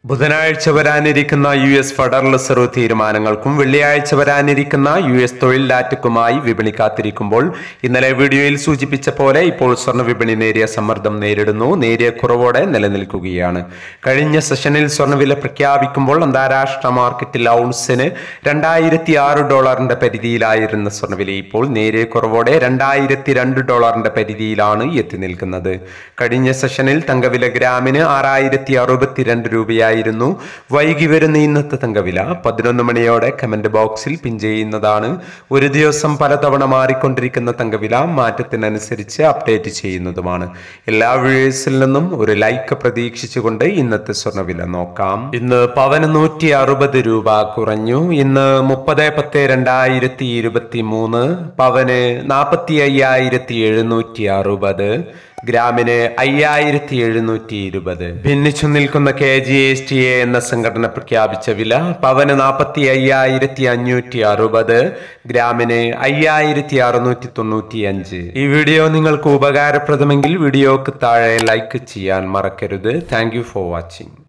ബുധനാഴ്ച വരാനിരിക്കുന്ന U S federal reserve തീരുമാനങ്ങൾക്കും വെള്ളിയാഴ്ച വരാനിരിക്കുന്ന യു എസ് തൊഴിൽ ഡാറ്റയ്ക്കുമായി വിപണി കാത്തിരിക്കുമ്പോൾ ഇന്നലെ വീഡിയോയിൽ സൂചിപ്പിച്ച പോലെ ഇപ്പോൾ സ്വർണ്ണ വിപണി നേരിയ സമ്മർദ്ദം നേരിടുന്നു നേരിയ കുറവോടെ നിലനിൽക്കുകയാണ് കഴിഞ്ഞ സെഷനിൽ സ്വർണ്ണവില പ്രഖ്യാപിക്കുമ്പോൾ അന്താരാഷ്ട്ര മാർക്കറ്റിൽ ഔൺസിന് രണ്ടായിരത്തി ആറ് ഡോളറിന്റെ പരിധിയിലായിരുന്ന സ്വർണ്ണവില ഇപ്പോൾ നേരിയ കുറവോടെ രണ്ടായിരത്തി രണ്ട് ഡോളറിന്റെ പരിധിയിലാണ് എത്തി നിൽക്കുന്നത് കഴിഞ്ഞ സെഷനിൽ തങ്കവില ഗ്രാമിന് ആറായിരത്തി അറുപത്തിരണ്ട് രൂപയായിരുന്നു വൈകി വരുന്ന ഇന്നത്തെ തങ്കവില പതിനൊന്ന് മണിയോടെ കമന്റ് ബോക്സിൽ പിൻ ചെയ്യുന്നതാണ് ഒരു ദിവസം പലതവണ മാറിക്കൊണ്ടിരിക്കുന്ന തങ്കവില മാറ്റത്തിനനുസരിച്ച് അപ്ഡേറ്റ് ചെയ്യുന്നതുമാണ് എല്ലാ വ്യൂവേഴ്സിൽ നിന്നും ഒരു ലൈക്ക് പ്രതീക്ഷിച്ചുകൊണ്ട് ഇന്നത്തെ സ്വർണ്ണവില നോക്കാം ഇന്ന് പവന് നൂറ്റി അറുപത് രൂപ കുറഞ്ഞു ഇന്ന് മുപ്പത് പത്ത് രണ്ടായിരത്തി ഇരുപത്തി മൂന്ന് പവന് നാൽപ്പത്തി അയ്യായിരത്തി എഴുന്നൂറ്റി അറുപത് ഗ്രാമിന് അയ്യായിരത്തി എഴുന്നൂറ്റി ഇരുപത് ഭിന്നിച്ചു നിൽക്കുന്ന K G S T A എന്ന സംഘടന പ്രഖ്യാപിച്ച വില പവന് നാൽപ്പത്തി അയ്യായിരത്തി അഞ്ഞൂറ്റി അറുപത് ഗ്രാമിന് അയ്യായിരത്തി അറുന്നൂറ്റി തൊണ്ണൂറ്റി അഞ്ച് ഈ വീഡിയോ നിങ്ങൾക്ക് ഉപകാരപ്രദമെങ്കിൽ വീഡിയോക്ക് താഴെ ലൈക്ക് ചെയ്യാൻ മറക്കരുത് താങ്ക് യു ഫോർ വാച്ചിങ്